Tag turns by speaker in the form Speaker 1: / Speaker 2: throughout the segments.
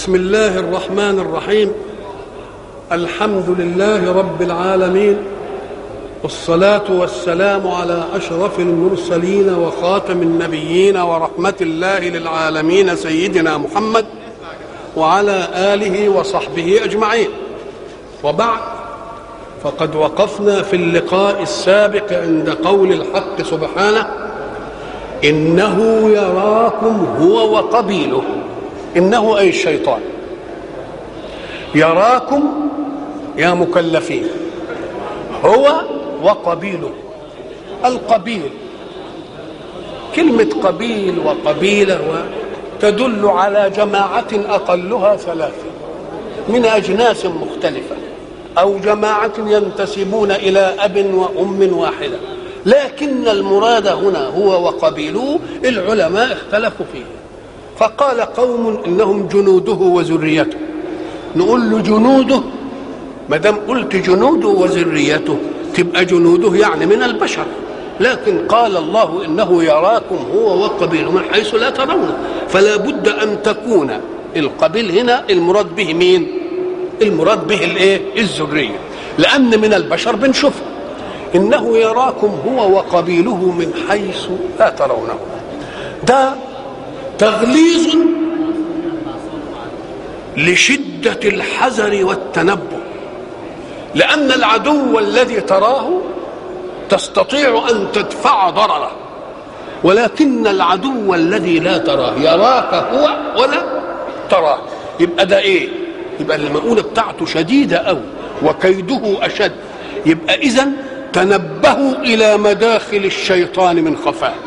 Speaker 1: بسم الله الرحمن الرحيم الحمد لله رب العالمين والصلاة والسلام على أشرف المرسلين وخاتم النبيين ورحمة الله للعالمين سيدنا محمد وعلى آله وصحبه أجمعين وبعد فقد وقفنا في اللقاء السابق عند قول الحق سبحانه إنه يراكم هو وقبيله إنه أي الشيطان يراكم يا مكلفين هو وقبيله القبيل كلمة قبيل وقبيلة تدل على جماعة أقلها ثلاثة من أجناس مختلفة أو جماعة ينتسبون إلى أب وأم واحدة لكن المراد هنا هو وقبيله العلماء اختلفوا فيه فقال قوم انهم جنوده وذريته نقول له جنوده ما دام قلت جنوده وذريته تبقى جنوده يعني من البشر لكن قال الله انه يراكم هو وقبيله من حيث لا ترونه فلا بد ان تكون القبيل هنا المراد به مين المراد به الايه الذريه لان من البشر بنشوفه انه يراكم هو وقبيله من حيث لا ترونه ده تغليظ لشدة الحذر والتنبه لأن العدو الذي تراه تستطيع أن تدفع ضرره ولكن العدو الذي لا تراه يراك هو ولا تراه يبقى ده ايه يبقى المؤونة بتاعته شديدة أوي وكيده أشد يبقى إذا تنبهوا إلى مداخل الشيطان من خفاء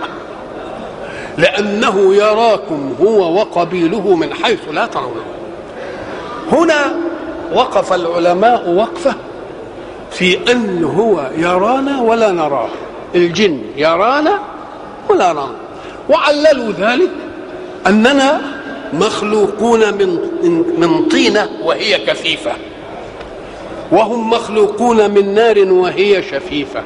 Speaker 1: لأنه يراكم هو وقبيله من حيث لا ترونه هنا وقف العلماء وقفة في أن هو يرانا ولا نراه الجن يرانا ولا نراه وعللوا ذلك أننا مخلوقون من من طينة وهي كثيفة وهم مخلوقون من نار وهي شفيفة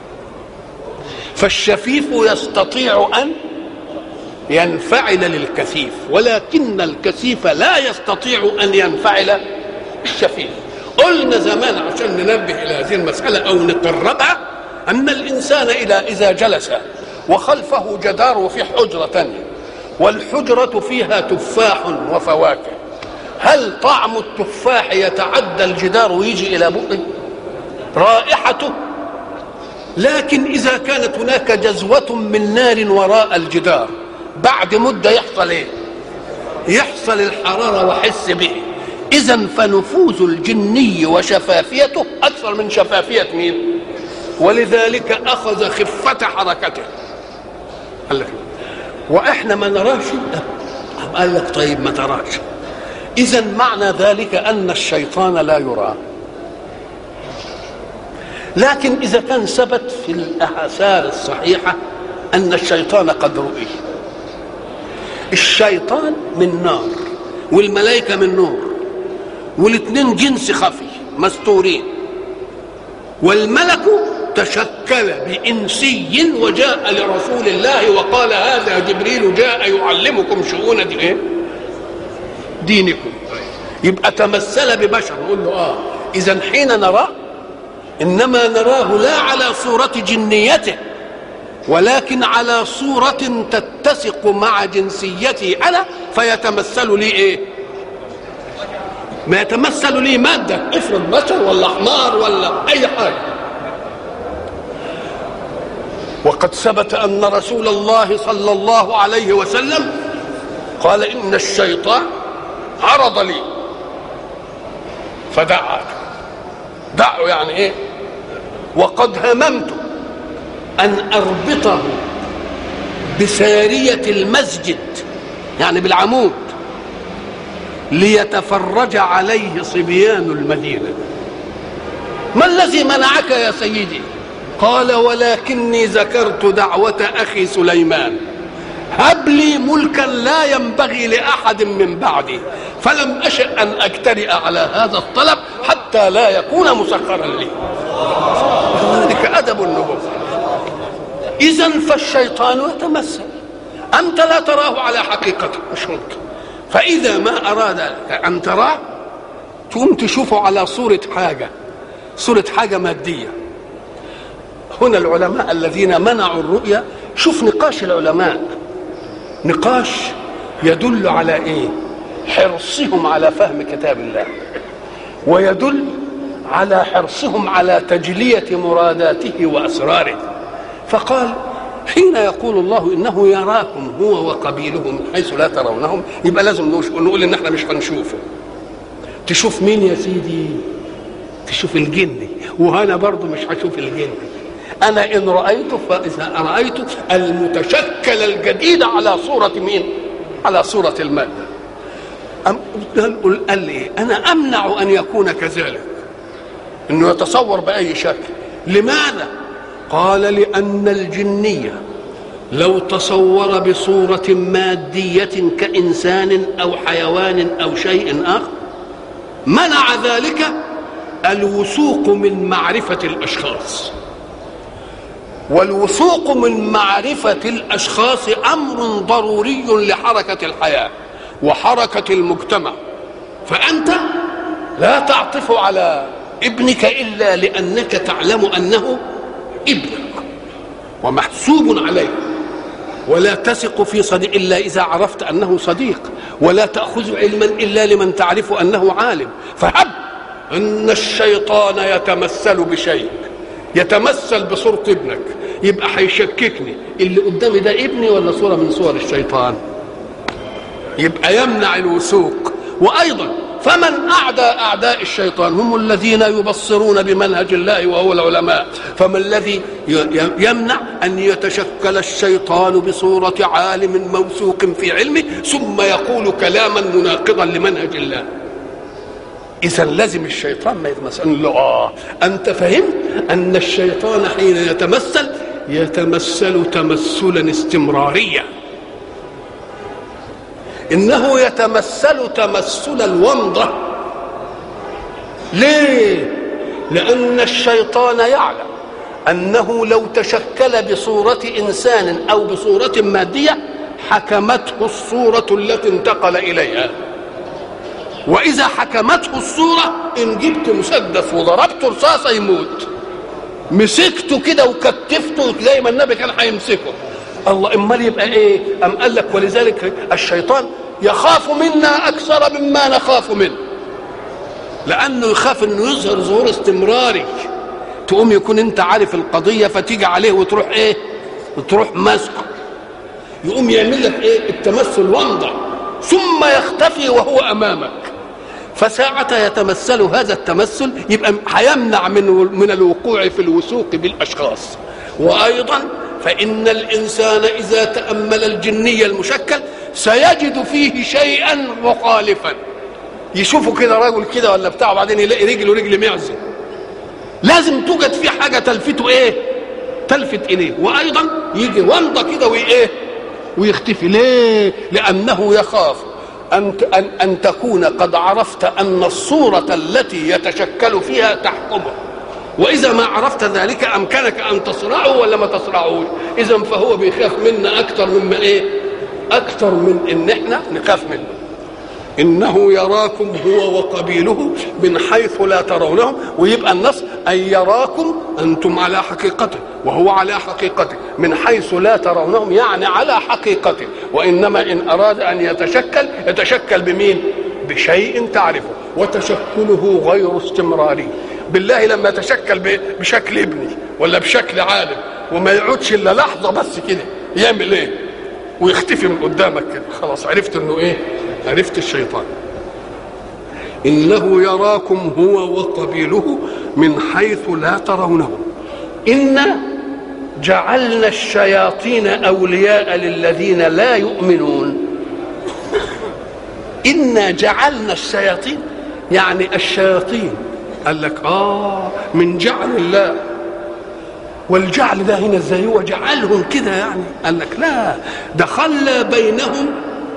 Speaker 1: فالشفيف يستطيع أن ينفعل للكثيف ولكن الكثيف لا يستطيع ان ينفعل الشفيف قلنا زمان عشان ننبه الى هذه المساله او نقربها ان الانسان اذا اذا جلس وخلفه جدار وفي حجره ثانيه والحجره فيها تفاح وفواكه هل طعم التفاح يتعدى الجدار ويجي الى بقه رائحته لكن اذا كانت هناك جزوه من نار وراء الجدار بعد مدة يحصل ايه يحصل الحرارة وحس به إذا فنفوذ الجني وشفافيته أكثر من شفافية مين ولذلك أخذ خفة حركته قال لك وإحنا ما نراش قال لك طيب ما تراش إذا معنى ذلك أن الشيطان لا يرى لكن إذا كان ثبت في الآثار الصحيحة أن الشيطان قد رؤي الشيطان من نار والملائكه من نور والاثنين جنس خفي مستورين والملك تشكل بانسي وجاء لرسول الله وقال هذا جبريل جاء يعلمكم شؤون دي ايه دينكم يبقى تمثل ببشر نقول له اه اذا حين نراه انما نراه لا على صوره جنيته ولكن على صورة تتسق مع جنسيتي أنا فيتمثل لي إيه؟ ما يتمثل لي مادة افرض بشر ولا حمار ولا أي حاجة وقد ثبت أن رسول الله صلى الله عليه وسلم قال إن الشيطان عرض لي فدعا دعوا يعني إيه؟ وقد هممت أن أربطه بسارية المسجد يعني بالعمود ليتفرج عليه صبيان المدينة ما الذي منعك يا سيدي قال ولكني ذكرت دعوة أخي سليمان هب لي ملكا لا ينبغي لأحد من بعدي فلم أشأ أن أجترئ على هذا الطلب حتى لا يكون مسخرا لي ذلك أدب النبوة إذا فالشيطان يتمثل أنت لا تراه على حقيقته مش ممكن فإذا ما أراد أن تراه تقوم تشوفه على صورة حاجة صورة حاجة مادية هنا العلماء الذين منعوا الرؤيا شوف نقاش العلماء نقاش يدل على ايه حرصهم على فهم كتاب الله ويدل على حرصهم على تجلية مراداته وأسراره فقال حين يقول الله انه يراكم هو وقبيله من حيث لا ترونهم يبقى لازم نقول ان احنا مش هنشوفه تشوف مين يا سيدي تشوف الجن وهنا برضه مش هشوف الجن انا ان رايته فاذا رايت المتشكل الجديد على صوره مين على صوره الماده أم قال لي انا امنع ان يكون كذلك انه يتصور باي شكل لماذا قال لان الجنيه لو تصور بصوره ماديه كانسان او حيوان او شيء اخر منع ذلك الوثوق من معرفه الاشخاص والوثوق من معرفه الاشخاص امر ضروري لحركه الحياه وحركه المجتمع فانت لا تعطف على ابنك الا لانك تعلم انه ابنك ومحسوب عليه ولا تثق في صديق الا اذا عرفت انه صديق ولا تاخذ علما الا لمن تعرف انه عالم فهب ان الشيطان يتمثل بشيء يتمثل بصوره ابنك يبقى هيشككني اللي قدامي ده ابني ولا صوره من صور الشيطان يبقى يمنع الوثوق وايضا فمن اعدى اعداء الشيطان هم الذين يبصرون بمنهج الله وهو العلماء فما الذي يمنع ان يتشكل الشيطان بصوره عالم موثوق في علمه ثم يقول كلاما مناقضا لمنهج الله اذا لازم الشيطان ما يتمثل له اه انت فهمت ان الشيطان حين يتمثل يتمثل تمثلا استمراريا انه يتمثل تمثل الومضه ليه لان الشيطان يعلم انه لو تشكل بصوره انسان او بصوره ماديه حكمته الصوره التي انتقل اليها واذا حكمته الصوره ان جبت مسدس وضربته رصاصه يموت مسكته كده وكتفته زي ما النبي كان هيمسكه الله امال يبقى ايه ام قال لك ولذلك الشيطان يخاف منا اكثر مما نخاف منه لانه يخاف انه يظهر ظهور استمراري تقوم يكون انت عارف القضيه فتيجي عليه وتروح ايه وتروح ماسكه يقوم يعمل لك ايه التمثل ومضه ثم يختفي وهو امامك فساعة يتمثل هذا التمثل يبقى هيمنع من من الوقوع في الوثوق بالاشخاص وايضا فإن الإنسان إذا تأمل الجني المشكل سيجد فيه شيئا مخالفا يشوفه كده رجل كده ولا بتاع وبعدين يلاقي رجله رجل معزه لازم توجد فيه حاجة تلفته إيه؟ تلفت إليه وأيضا يجي ومضة كده وإيه؟ ويختفي ليه؟ لأنه يخاف أن أن أن تكون قد عرفت أن الصورة التي يتشكل فيها تحكمه واذا ما عرفت ذلك امكنك ان تصرعه ولا ما تصرعوش اذا فهو بيخاف منا اكثر مما ايه اكثر من ان احنا نخاف منه انه يراكم هو وقبيله من حيث لا ترونهم ويبقى النص ان يراكم انتم على حقيقته وهو على حقيقته من حيث لا ترونهم يعني على حقيقته وانما ان اراد ان يتشكل يتشكل بمين بشيء تعرفه وتشكله غير استمراري بالله لما يتشكل بشكل ابني ولا بشكل عالم وما يقعدش الا لحظه بس كده يعمل ايه ويختفي من قدامك كده خلاص عرفت انه ايه عرفت الشيطان انه يراكم هو وقبيله من حيث لا ترونهم انا جعلنا الشياطين اولياء للذين لا يؤمنون انا جعلنا الشياطين يعني الشياطين قال لك اه من جعل الله والجعل ده هنا ازاي هو جعلهم كده يعني قال لك لا ده خلى بينهم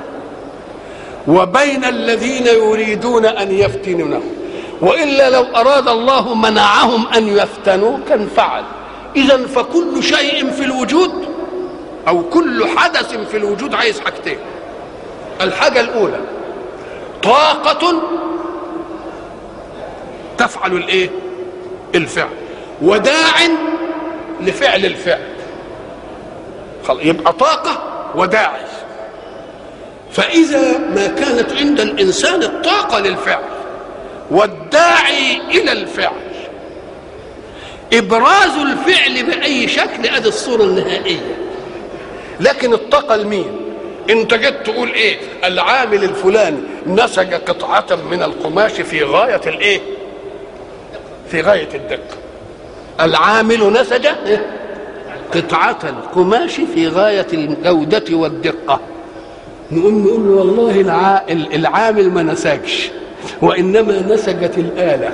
Speaker 1: وبين الذين يريدون ان يفتنونه والا لو اراد الله منعهم ان يفتنوا كان فعل اذا فكل شيء في الوجود او كل حدث في الوجود عايز حاجتين الحاجه الاولى طاقة تفعل الايه الفعل وداع لفعل الفعل يبقى طاقة وداعي فإذا ما كانت عند الإنسان الطاقة للفعل والداعي إلى الفعل إبراز الفعل بأي شكل أدي الصورة النهائية لكن الطاقة لمين؟ انت جيت تقول ايه العامل الفلاني نسج قطعة من القماش في غاية الايه في غاية الدقة العامل نسج قطعة القماش في غاية الجودة والدقة نقوم نقول له والله العامل ما نسجش وإنما نسجت الآلة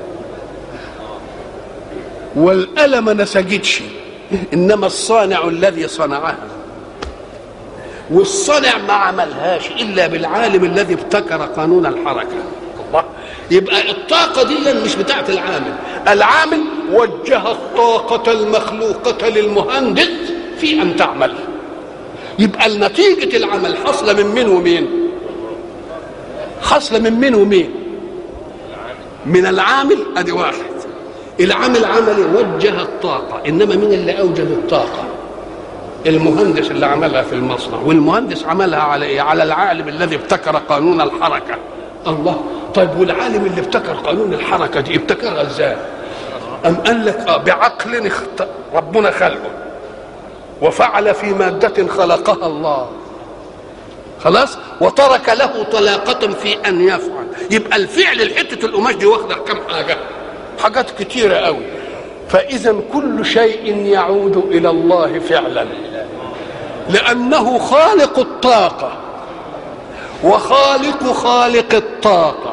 Speaker 1: والآلة ما نسجتش إنما الصانع الذي صنعها والصنع ما عملهاش إلا بالعالم الذي ابتكر قانون الحركة الله يبقى الطاقة دي مش بتاعت العامل العامل وجه الطاقة المخلوقة للمهندس في أن تعمل يبقى نتيجة العمل حصل من مين ومين حصل من مين ومين من العامل ادي واحد العامل عملي وجه الطاقة إنما مين اللي أوجد الطاقة المهندس اللي عملها في المصنع والمهندس عملها على إيه؟ على العالم الذي ابتكر قانون الحركة الله طيب والعالم اللي ابتكر قانون الحركة دي ابتكرها ازاي أم قال لك اه بعقل اخت... ربنا خلقه وفعل في مادة خلقها الله خلاص وترك له طلاقة في أن يفعل يبقى الفعل الحتة القماش دي واخدة كم حاجة حاجات كتيرة قوي فإذا كل شيء يعود إلى الله فعلا لأنه خالق الطاقة وخالق خالق الطاقة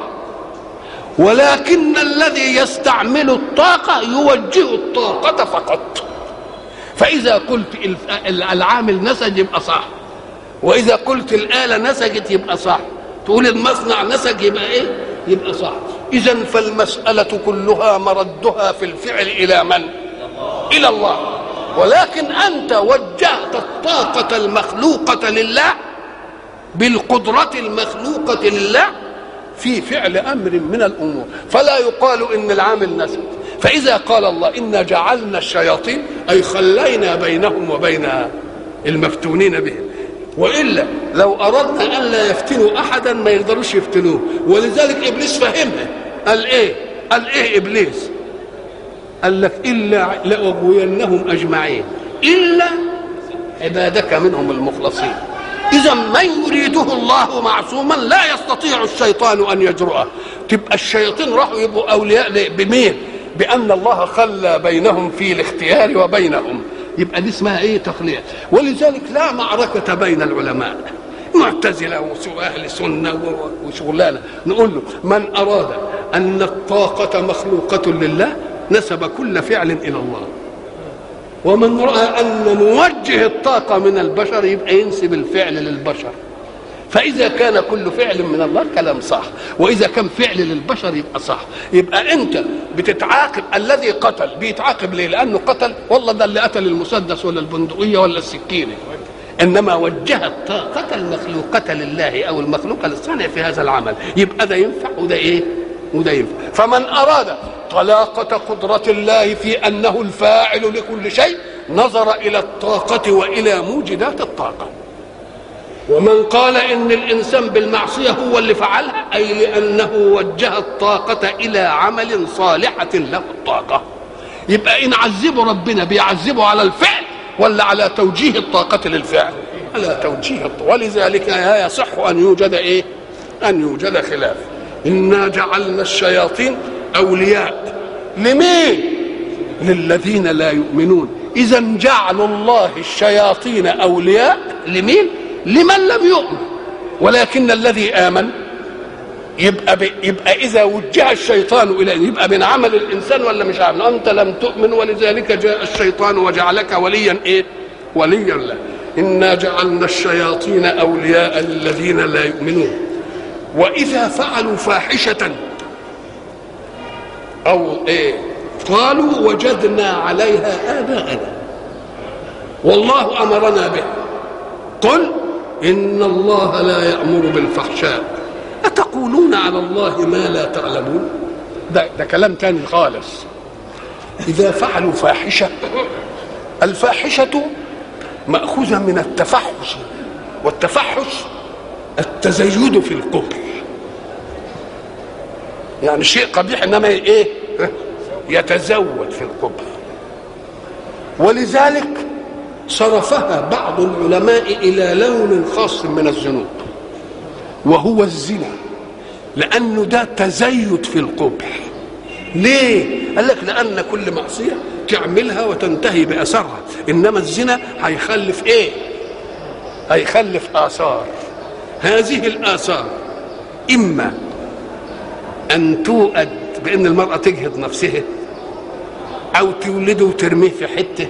Speaker 1: ولكن الذي يستعمل الطاقة يوجه الطاقة فقط فإذا قلت العامل نسج يبقى صح وإذا قلت الآلة نسجت يبقى صح تقول المصنع نسج يبقى إيه يبقى صح إذا فالمسألة كلها مردها في الفعل إلى من إلى الله ولكن أنت وجهت الطاقة المخلوقة لله بالقدرة المخلوقة لله في فعل أمر من الأمور فلا يقال إن العامل نسج فإذا قال الله إنا جعلنا الشياطين أي خلينا بينهم وبين المفتونين بهم والا لو اردنا ان لا يفتنوا احدا ما يقدروش يفتنوه ولذلك ابليس فهمها قال ايه قال ايه ابليس قال لك الا لاغوينهم اجمعين الا عبادك منهم المخلصين اذا من يريده الله معصوما لا يستطيع الشيطان ان يجرؤه تبقى الشياطين راحوا يبقوا اولياء بمين بان الله خلى بينهم في الاختيار وبينهم يبقى دي اسمها ايه تخلية ولذلك لا معركة بين العلماء معتزلة وأهل سنة وشغلانة نقول له من أراد أن الطاقة مخلوقة لله نسب كل فعل إلى الله ومن رأى أن موجه الطاقة من البشر يبقى ينسب الفعل للبشر فإذا كان كل فعل من الله كلام صح وإذا كان فعل للبشر يبقى صح يبقى أنت بتتعاقب الذي قتل بيتعاقب ليه لأنه قتل والله ده اللي قتل المسدس ولا البندقية ولا السكينة إنما وجه الطاقة المخلوقة لله أو المخلوقة للصانع في هذا العمل يبقى ده ينفع وده إيه وده ينفع فمن أراد طلاقة قدرة الله في أنه الفاعل لكل شيء نظر إلى الطاقة وإلى موجدات الطاقة ومن قال ان الانسان بالمعصيه هو اللي فعلها اي لانه وجه الطاقه الى عمل صالحه له الطاقه يبقى ان عذبوا ربنا بيعذبوا على الفعل ولا على توجيه الطاقه للفعل على توجيه الطاقة. ولذلك لا يصح ان يوجد ايه ان يوجد خلاف انا جعلنا الشياطين اولياء لمين للذين لا يؤمنون اذا جعل الله الشياطين اولياء لمين لمن لم يؤمن ولكن الذي آمن يبقى ب... يبقى إذا وجه الشيطان إليه يبقى من عمل الإنسان ولا مش عمل أنت لم تؤمن ولذلك جاء الشيطان وجعلك وليا إيه وليا له إنا جعلنا الشياطين أولياء للذين لا يؤمنون وإذا فعلوا فاحشة أو إيه قالوا وجدنا عليها آباءنا والله أمرنا به قل إن الله لا يأمر بالفحشاء أتقولون على الله ما لا تعلمون ده, ده كلام تاني خالص إذا فعلوا فاحشة الفاحشة مأخوذة من التفحش والتفحش التزيد في القبح يعني شيء قبيح انما ايه يتزود في القبح ولذلك صرفها بعض العلماء الى لون خاص من الذنوب وهو الزنا لانه ده تزيد في القبح ليه قال لك لان كل معصيه تعملها وتنتهي باثرها انما الزنا هيخلف ايه هيخلف اثار هذه الاثار اما ان توأد بان المراه تجهض نفسها او تولده وترميه في حته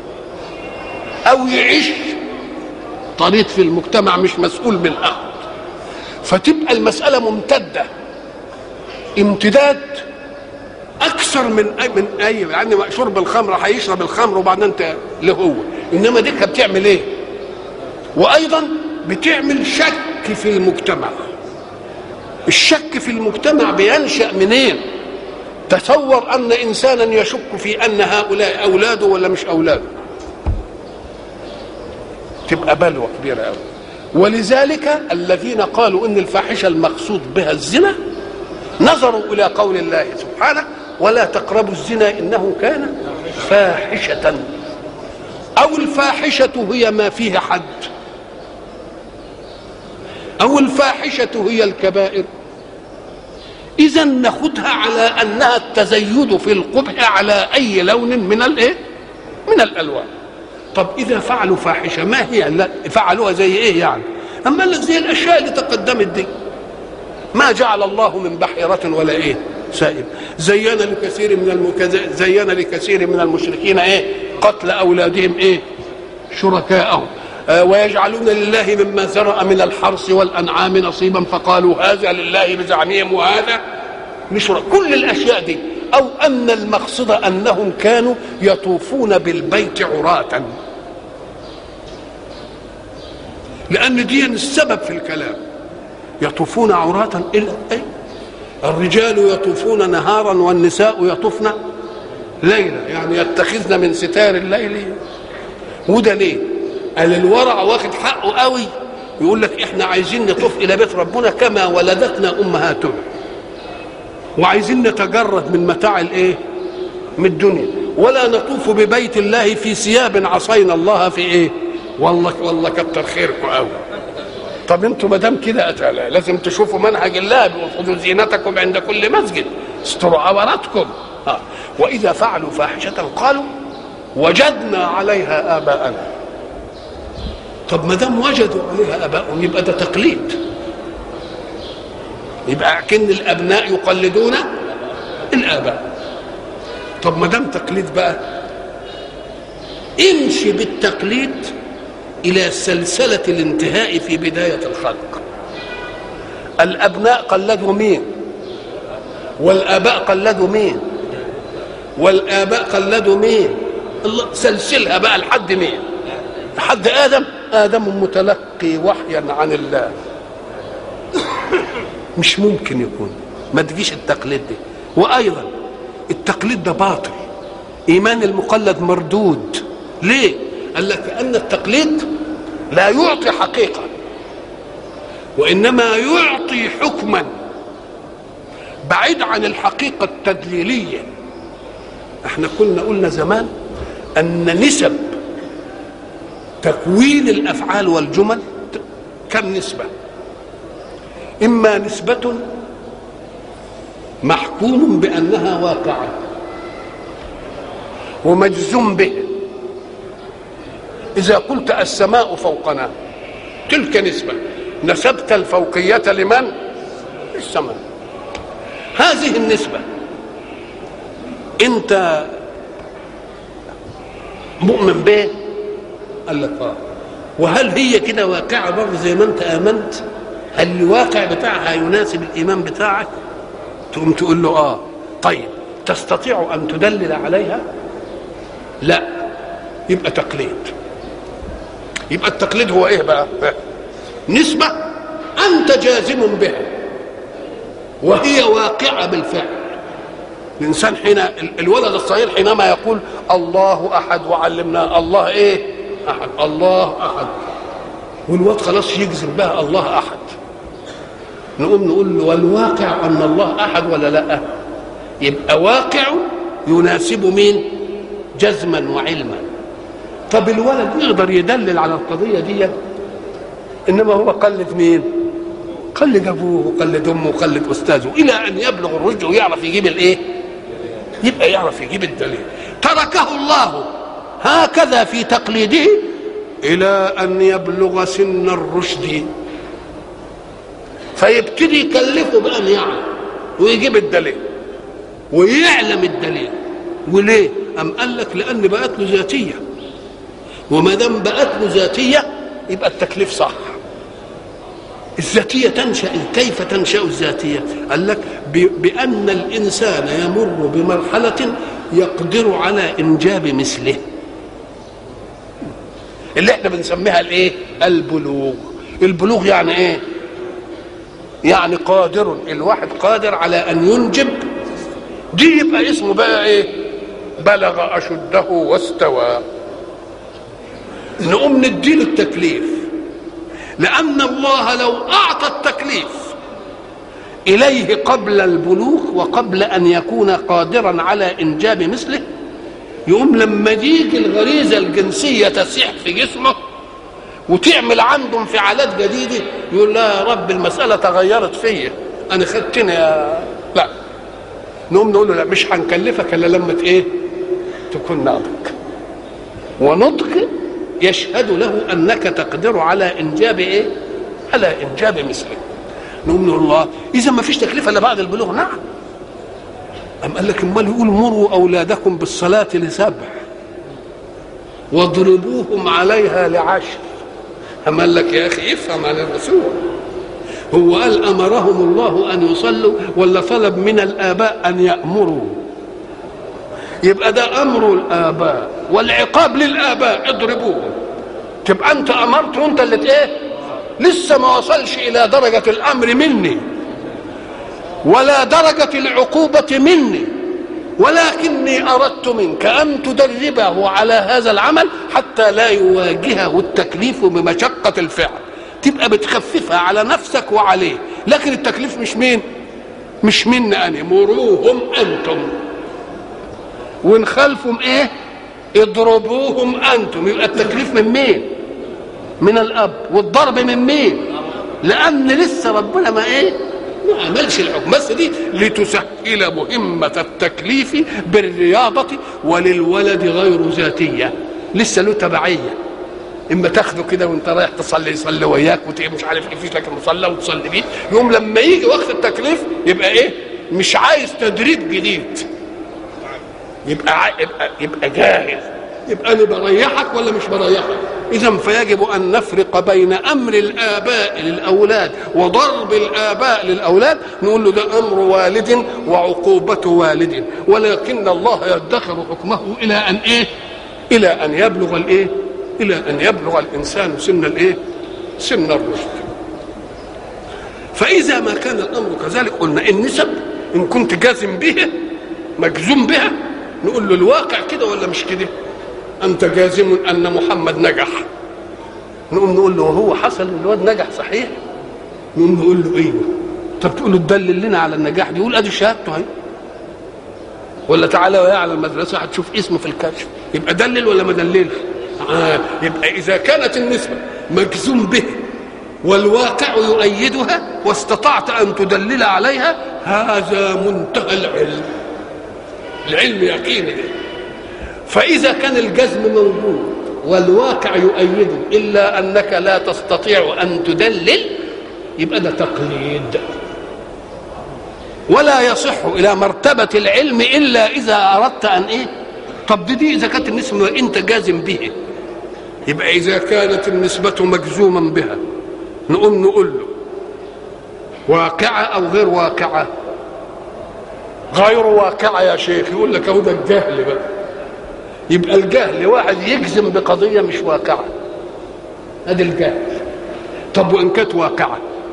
Speaker 1: او يعيش طريق في المجتمع مش مسؤول بالاخذ فتبقى المساله ممتده امتداد اكثر من أي من اي يعني شرب الخمر هيشرب الخمر وبعدين انت اللي هو انما دي بتعمل ايه وايضا بتعمل شك في المجتمع الشك في المجتمع بينشا منين تصور ان انسانا يشك في ان هؤلاء اولاده ولا مش اولاده تبقى بلوى كبيره قوي ولذلك الذين قالوا ان الفاحشه المقصود بها الزنا نظروا الى قول الله سبحانه ولا تقربوا الزنا انه كان فاحشه او الفاحشه هي ما فيه حد او الفاحشه هي الكبائر اذا ناخدها على انها التزيد في القبح على اي لون من الايه من الالوان طب اذا فعلوا فاحشه ما هي لا فعلوها زي ايه يعني اما زي الاشياء اللي تقدمت دي ما جعل الله من بحيرة ولا ايه سائب زين لكثير من المكز... زين لكثير من المشركين ايه قتل اولادهم ايه شركاءهم آه ويجعلون لله مما ذرأ من الحرث والانعام نصيبا فقالوا هذا لله بزعمهم وهذا لشرك كل الاشياء دي او ان المقصد انهم كانوا يطوفون بالبيت عراة لان دي السبب في الكلام يطوفون عراة إلا أي الرجال يطوفون نهارا والنساء يطوفن ليلا يعني يتخذن من ستار الليل وده ليه قال الورع واخد حقه قوي يقول لك احنا عايزين نطوف الى بيت ربنا كما ولدتنا امهاتنا وعايزين نتجرد من متاع الايه من الدنيا ولا نطوف ببيت الله في ثياب عصينا الله في ايه والله والله كتر خيركم قوي طب انتوا ما دام كده لازم تشوفوا منهج الله خذوا زينتكم عند كل مسجد استروا عوراتكم آه. واذا فعلوا فاحشه قالوا وجدنا عليها اباءنا طب ما دام وجدوا عليها اباءهم يبقى ده تقليد يبقى كن الابناء يقلدون الاباء طب ما دام تقليد بقى امشي بالتقليد الى سلسله الانتهاء في بدايه الخلق الابناء قلدوا مين والاباء قلدوا مين والاباء قلدوا مين الله سلسلها بقى لحد مين لحد ادم ادم متلقي وحيا عن الله مش ممكن يكون ما تجيش التقليد دي وايضا التقليد ده باطل ايمان المقلد مردود ليه قال لك ان التقليد لا يعطي حقيقه وانما يعطي حكما بعيد عن الحقيقه التدليليه احنا كنا قلنا زمان ان نسب تكوين الافعال والجمل كم نسبه اما نسبه محكوم بانها واقعه ومجزوم به اذا قلت السماء فوقنا تلك نسبه نسبت الفوقيه لمن السماء هذه النسبه انت مؤمن به قال لك اه وهل هي كده واقعه برضه زي ما انت امنت هل الواقع بتاعها يناسب الايمان بتاعك تقوم تقول له اه طيب تستطيع ان تدلل عليها لا يبقى تقليد يبقى التقليد هو ايه بقى نسبة انت جازم بها وهي واقعة بالفعل الإنسان حين الولد الصغير حينما يقول الله أحد وعلمنا الله إيه أحد الله أحد والواد خلاص يجزم بها الله أحد نقوم نقول له والواقع أن الله أحد ولا لا يبقى واقع يناسب مين جزما وعلما طب الولد يقدر يدلل على القضية دي إنما هو قلد مين قلد أبوه وقلد أمه وقلد أستاذه إلى أن يبلغ الرشد ويعرف يجيب الإيه يبقى يعرف يجيب الدليل تركه الله هكذا في تقليده إلى أن يبلغ سن الرشد فيبتدي يكلفه بأن يعلم ويجيب الدليل ويعلم الدليل وليه؟ أم قال لك لأن بقت له ذاتية وما دام بقت له ذاتية يبقى التكليف صح الذاتية تنشأ كيف تنشأ الذاتية قال لك بأن الإنسان يمر بمرحلة يقدر على إنجاب مثله اللي احنا بنسميها الايه البلوغ البلوغ يعني ايه يعني قادر الواحد قادر على ان ينجب دي يبقى اسمه بقى ايه بلغ اشده واستوى نقوم نديله التكليف لان الله لو اعطى التكليف اليه قبل البلوغ وقبل ان يكون قادرا على انجاب مثله يقوم لما تيجي الغريزه الجنسيه تسيح في جسمه وتعمل عنده انفعالات جديده يقول لا يا رب المساله تغيرت فيا انا خدتني يا لا نقوم نقول له لا مش هنكلفك الا لما ايه تكون ناضج ونضج يشهد له انك تقدر على انجاب ايه على انجاب مثله نقوم نقول الله اذا ما فيش تكليف الا بعد البلوغ نعم أم قال لك امال يقول مروا اولادكم بالصلاه لسبع واضربوهم عليها لعشر أم قال لك يا اخي افهم عن الرسول هو قال امرهم الله ان يصلوا ولا طلب من الاباء ان يامروا يبقى ده امر الاباء والعقاب للاباء اضربوهم تبقى انت امرت وانت اللي ايه لسه ما وصلش الى درجه الامر مني ولا درجه العقوبه مني ولكني اردت منك ان تدربه على هذا العمل حتى لا يواجهه التكليف بمشقه الفعل تبقى بتخففها على نفسك وعليه لكن التكليف مش مين مش مني انا مروهم انتم وان خالفهم ايه اضربوهم انتم يبقى التكليف من مين من الاب والضرب من مين لان لسه ربنا ما ايه ما عملش الحكم بس دي لتسهل مهمة التكليف بالرياضة وللولد غير ذاتية لسه له تبعية اما تاخده كده وانت رايح تصلي يصلي وياك وتبقى مش عارف ايه فيش لك المصلى وتصلي بيه يوم لما يجي وقت التكليف يبقى ايه مش عايز تدريب جديد يبقى يبقى يبقى جاهز يبقى انا بريحك ولا مش بريحك اذا فيجب ان نفرق بين امر الاباء للاولاد وضرب الاباء للاولاد نقول له ده امر والد وعقوبه والد ولكن الله يدخر حكمه الى ان ايه الى ان يبلغ الايه الى ان يبلغ الانسان سن الايه سن الرشد فاذا ما كان الامر كذلك قلنا النسب ان كنت جازم به مجزوم بها نقول له الواقع كده ولا مش كده انت جازم ان محمد نجح نقوم نقول له وهو حصل الواد نجح صحيح نقوم نقول له ايوه طب تقول له دلل لنا على النجاح دي يقول ادي شهادته اهي ولا تعالى ويا على المدرسه هتشوف اسمه في الكشف يبقى دلل ولا ما دللش آه يبقى اذا كانت النسبه مجزوم به والواقع يؤيدها واستطعت ان تدلل عليها هذا منتهى العلم العلم يقيني ده فإذا كان الجزم موجود والواقع يؤيده إلا أنك لا تستطيع أن تدلل يبقى ده تقليد ولا يصح إلى مرتبة العلم إلا إذا أردت أن إيه طب دي, دي إذا كانت النسبة وأنت جازم به يبقى إذا كانت النسبة مجزوما بها نقوم نقول له واقعة أو غير واقعة غير واقعة يا شيخ يقول لك أهو ده الجهل بقى يبقى الجهل واحد يجزم بقضية مش واقعة ادي الجهل طب وان كانت واقعة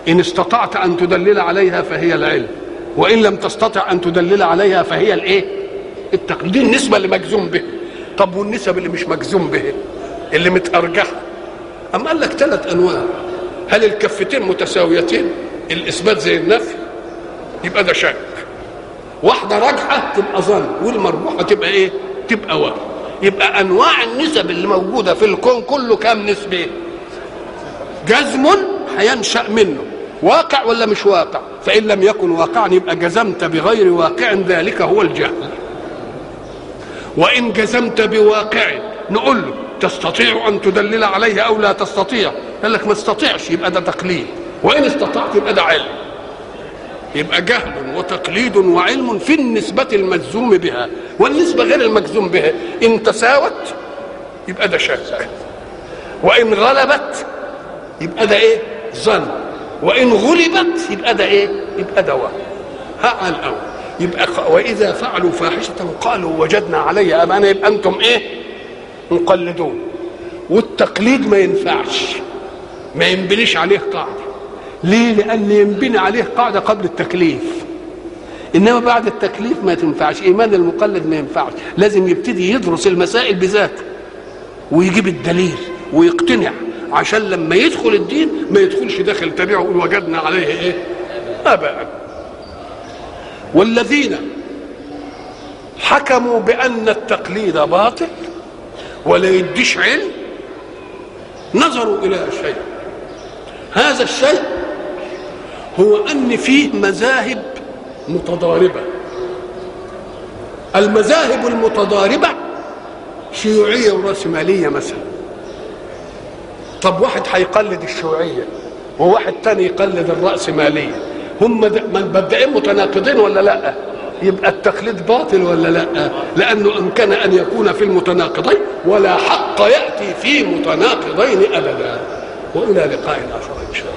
Speaker 1: إن استطعت أن تدلل عليها فهي العلم وإن لم تستطع أن تدلل عليها فهي الإيه التقليد دي النسبة اللي مجزوم به طب والنسب اللي مش مجزوم به اللي متأرجحة أم قال لك ثلاث أنواع هل الكفتين متساويتين الإثبات زي النفي يبقى ده شك واحدة راجحة تبقى ظن والمربوحة تبقى إيه تبقى وهم يبقى أنواع النسب اللي موجودة في الكون كله كام نسبة جزم هينشأ منه واقع ولا مش واقع فإن لم يكن واقعا يبقى جزمت بغير واقع ذلك هو الجهل وإن جزمت بواقع نقول له تستطيع أن تدلل عليه أو لا تستطيع قال لك ما استطيعش يبقى ده تقليد وإن استطعت يبقى ده علم يبقى جهل وتقليد وعلم في النسبة المجزوم بها والنسبة غير المجزوم بها إن تساوت يبقى ده شك وإن غلبت يبقى ده إيه ظن وإن غلبت يبقى ده إيه يبقى ده وهم ها على الأول يبقى وإذا فعلوا فاحشة قالوا وجدنا عليها أمانة يبقى أنتم إيه مقلدون والتقليد ما ينفعش ما ينبنيش عليه قاعده ليه لان ينبني عليه قاعده قبل التكليف انما بعد التكليف ما تنفعش ايمان المقلد ما ينفعش لازم يبتدي يدرس المسائل بذاته ويجيب الدليل ويقتنع عشان لما يدخل الدين ما يدخلش داخل تبعه ويقول وجدنا عليه ايه اباء والذين حكموا بان التقليد باطل ولا يديش علم نظروا الى شيء هذا الشيء هو ان فيه مذاهب متضاربه المذاهب المتضاربه شيوعيه وراسماليه مثلا طب واحد هيقلد الشيوعيه وواحد تاني يقلد الراسماليه هم مبدئين متناقضين ولا لا يبقى التقليد باطل ولا لا لانه امكن ان يكون في المتناقضين ولا حق ياتي في متناقضين ابدا والى لقاء اخر ان شاء الله